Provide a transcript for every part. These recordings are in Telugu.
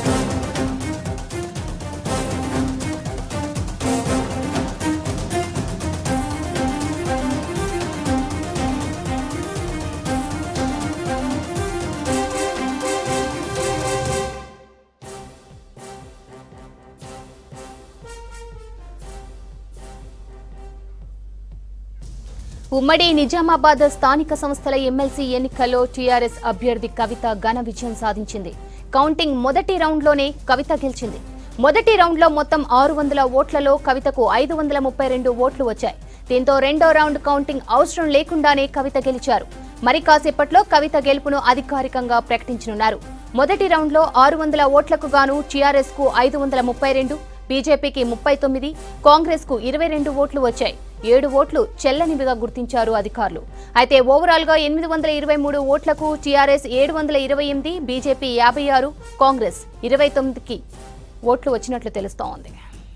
ఉమ్మడి నిజామాబాద్ స్థానిక సంస్థల ఎమ్మెల్సీ ఎన్నికల్లో టీఆర్ఎస్ అభ్యర్థి కవిత ఘన విజయం సాధించింది కౌంటింగ్ మొదటి రౌండ్లోనే కవిత గెలిచింది మొదటి రౌండ్లో మొత్తం ఆరు వందల ఓట్లలో కవితకు ఐదు వందల ముప్పై రెండు ఓట్లు వచ్చాయి దీంతో రెండో రౌండ్ కౌంటింగ్ అవసరం లేకుండానే కవిత గెలిచారు మరి కాసేపట్లో కవిత గెలుపును అధికారికంగా ప్రకటించనున్నారు మొదటి రౌండ్లో ఆరు వందల ఓట్లకు గాను టీఆర్ఎస్ కు ఐదు వందల ముప్పై రెండు బీజేపీకి ముప్పై తొమ్మిది కాంగ్రెస్ కు ఇరవై రెండు ఓట్లు వచ్చాయి ఏడు ఓట్లు చెల్లనివిగా గుర్తించారు అధికారులు అయితే ఓవరాల్ గా ఎనిమిది వందల ఇరవై మూడు ఓట్లకు టీఆర్ఎస్ ఏడు వందల ఇరవై ఎనిమిది బీజేపీ యాభై ఆరు కాంగ్రెస్ ఇరవై తొమ్మిదికి ఓట్లు వచ్చినట్లు తెలుస్తోంది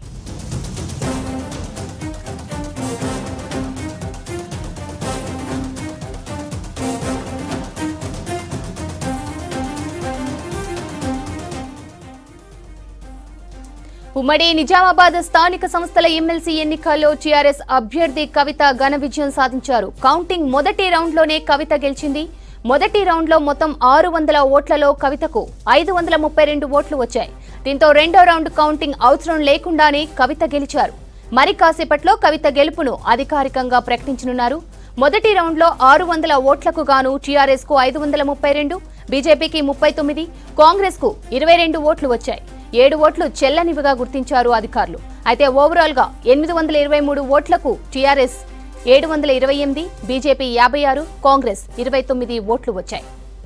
ఉమ్మడి నిజామాబాద్ స్థానిక సంస్థల ఎమ్మెల్సీ ఎన్నికల్లో టీఆర్ఎస్ అభ్యర్థి కవిత ఘన విజయం సాధించారు కౌంటింగ్ మొదటి రౌండ్లోనే కవిత గెలిచింది మొదటి రౌండ్లో మొత్తం ఆరు వందల ఓట్లలో కవితకు ఐదు వందల ముప్పై రెండు ఓట్లు వచ్చాయి దీంతో రెండో రౌండ్ కౌంటింగ్ అవసరం లేకుండానే కవిత గెలిచారు మరి కాసేపట్లో కవిత గెలుపును అధికారికంగా ప్రకటించనున్నారు మొదటి రౌండ్లో ఆరు వందల ఓట్లకు గాను టీఆర్ఎస్ కు ఐదు వందల ముప్పై రెండు బీజేపీకి ముప్పై తొమ్మిది కాంగ్రెస్ కు ఇరవై రెండు ఓట్లు వచ్చాయి ఏడు ఓట్లు చెల్లనివిగా గుర్తించారు అధికారులు అయితే ఓవరాల్ గా ఎనిమిది వందల ఇరవై మూడు ఓట్లకు టీఆర్ఎస్ ఏడు వందల ఇరవై ఎనిమిది బీజేపీ యాభై ఆరు కాంగ్రెస్ ఇరవై తొమ్మిది ఓట్లు వచ్చాయి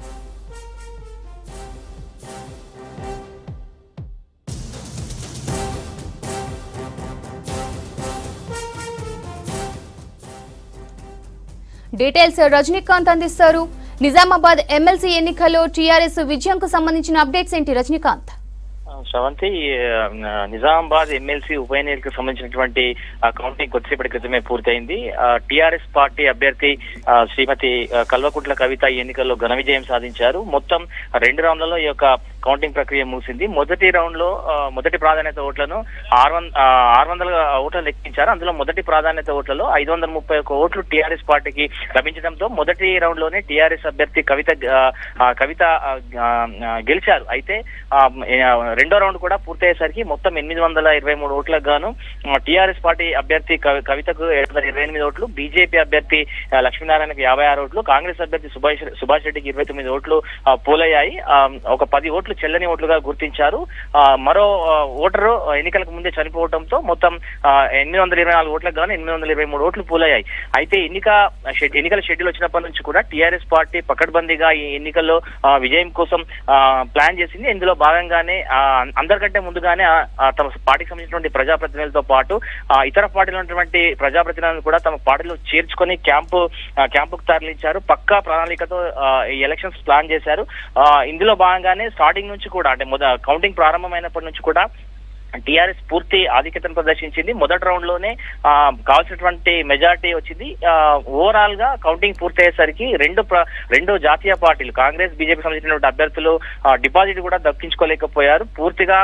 డీటెయిల్స్ రజనీకాంత్ అందిస్తారు నిజామాబాద్ ఎమ్మెల్సీ ఎన్నికల్లో టీఆర్ఎస్ విజయంకు సంబంధించిన అప్డేట్స్ ఏంటి రజనీకాంత్ శ్రవంతి ఆ, నిజామాబాద్ ఎమ్మెల్సీ ఉప ఎన్నికలకు సంబంధించినటువంటి ఆ, కౌంటింగ్ కొద్దిసేపటి క్రితమే పూర్తయింది టిఆర్ఎస్ పార్టీ అభ్యర్థి ఆ, శ్రీమతి ఆ, కల్వకుంట్ల కవిత ఈ ఎన్నికల్లో ఘన విజయం సాధించారు మొత్తం రెండు రౌండ్లలో ఈ యొక్క కౌంటింగ్ ప్రక్రియ ముగిసింది మొదటి రౌండ్ లో ఆ, మొదటి ప్రాధాన్యత ఓట్లను ఆరు వంద ఆ, ఆరు వందల ఓట్లను లెక్కించారు అందులో మొదటి ప్రాధాన్యత ఓట్లలో ఐదు వందల ముప్పై ఒక్క ఓట్లు టీఆర్ఎస్ పార్టీకి లభించడంతో మొదటి రౌండ్ లోనే టీఆర్ఎస్ అభ్యర్థి కవిత ఆ, ఆ, కవిత ఆ, ఆ, గెలిచారు అయితే ఆ, ఆ, రెండో రౌండ్ కూడా పూర్తయ్యేసరికి మొత్తం ఎనిమిది వందల ఇరవై మూడు ఓట్లకు గాను టీఆర్ఎస్ పార్టీ అభ్యర్థి కవి- కవితకు ఏడు వందల ఇరవై ఎనిమిది ఓట్లు బీజేపీ అభ్యర్థి ఆ, లక్ష్మీనారాయణకి యాభై ఆరు ఓట్లు కాంగ్రెస్ అభ్యర్థి సుభాష్ సుభాష్ రెడ్డికి ఇరవై తొమ్మిది ఓట్లు ఆ, పోలయ్యాయి ఆ, ఒక పది ఓట్లు చెల్లని ఓట్లుగా గుర్తించారు ఆ, మరో ఆ, ఓటరు ఎన్నికలకు ముందే చనిపోవడంతో మొత్తం ఆ, ఎనిమిది వందల ఇరవై నాలుగు ఓట్లకు గాను ఎనిమిది వందల ఇరవై మూడు ఓట్లు పోలయ్యాయి అయితే ఎన్నిక షెడ్- ఎన్నికల షెడ్యూల్ వచ్చినప్పటి నుంచి కూడా టీఆర్ఎస్ పార్టీ పకడ్బందీగా ఈ ఎన్నికల్లో ఆ, విజయం కోసం ఆ, ప్లాన్ చేసింది ఇందులో భాగంగానే ఆ, అందరికంటే ముందుగానే ఆ, ఆ, తమ పార్టీకి సంబంధించినటువంటి ప్రజాప్రతినిధులతో పాటు ఆ, ఇతర పార్టీలో ఉన్నటువంటి ప్రజాప్రతినిధులను కూడా తమ పార్టీలో చేర్చుకొని క్యాంపు ఆ, క్యాంపుకు తరలించారు పక్కా ప్రణాళికతో ఆ, ఈ ఎలక్షన్స్ ప్లాన్ చేశారు ఆ, ఇందులో భాగంగానే స్టార్టింగ్ నుంచి కూడా అంటే మొద కౌంటింగ్ ప్రారంభమైనప్పటి నుంచి కూడా టీఆర్ఎస్ పూర్తి ఆధిక్యతను ప్రదర్శించింది మొదటి రౌండ్ లోనే ఆ, కావాల్సినటువంటి మెజారిటీ వచ్చింది ఓవరాల్ గా కౌంటింగ్ పూర్తయ్యేసరికి రెండు ప్ర- రెండు జాతీయ పార్టీలు కాంగ్రెస్ బీజేపీ సంబంధించినటువంటి అభ్యర్థులు ఆ, డిపాజిట్ కూడా దక్కించుకోలేకపోయారు పూర్తిగా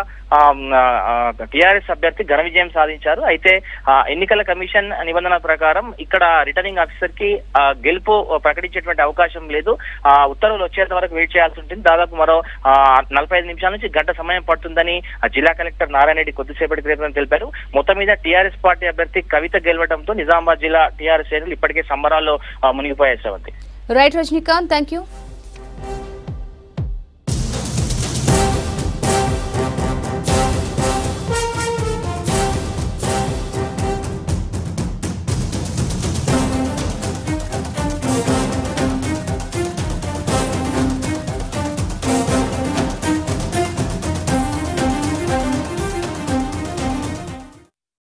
టీఆర్ఎస్ అభ్యర్థి ఘన విజయం సాధించారు అయితే ఆ, ఎన్నికల కమిషన్ నిబంధన ప్రకారం ఇక్కడ రిటర్నింగ్ ఆఫీసర్ కి ఆ, గెలుపు ప్రకటించేటువంటి అవకాశం లేదు ఆ, ఉత్తర్వులు వచ్చేంత వరకు వెయిట్ చేయాల్సి ఉంటుంది దాదాపు మరో ఆ, నలభై ఐదు నిమిషాల నుంచి గంట సమయం పడుతుందని ఆ, జిల్లా కలెక్టర్ నారాయణ రెడ్డి కొద్దిసేపటి క్రితం తెలిపారు మొత్తం మీద టీఆర్ఎస్ పార్టీ అభ్యర్థి కవిత గెలవడంతో నిజామాబాద్ జిల్లా టీఆర్ఎస్ శ్రేణులు ఇప్పటికే సంబరాల్లో ఆ, మునిగిపోయాయి Sravanthi right Rajinikanth thank you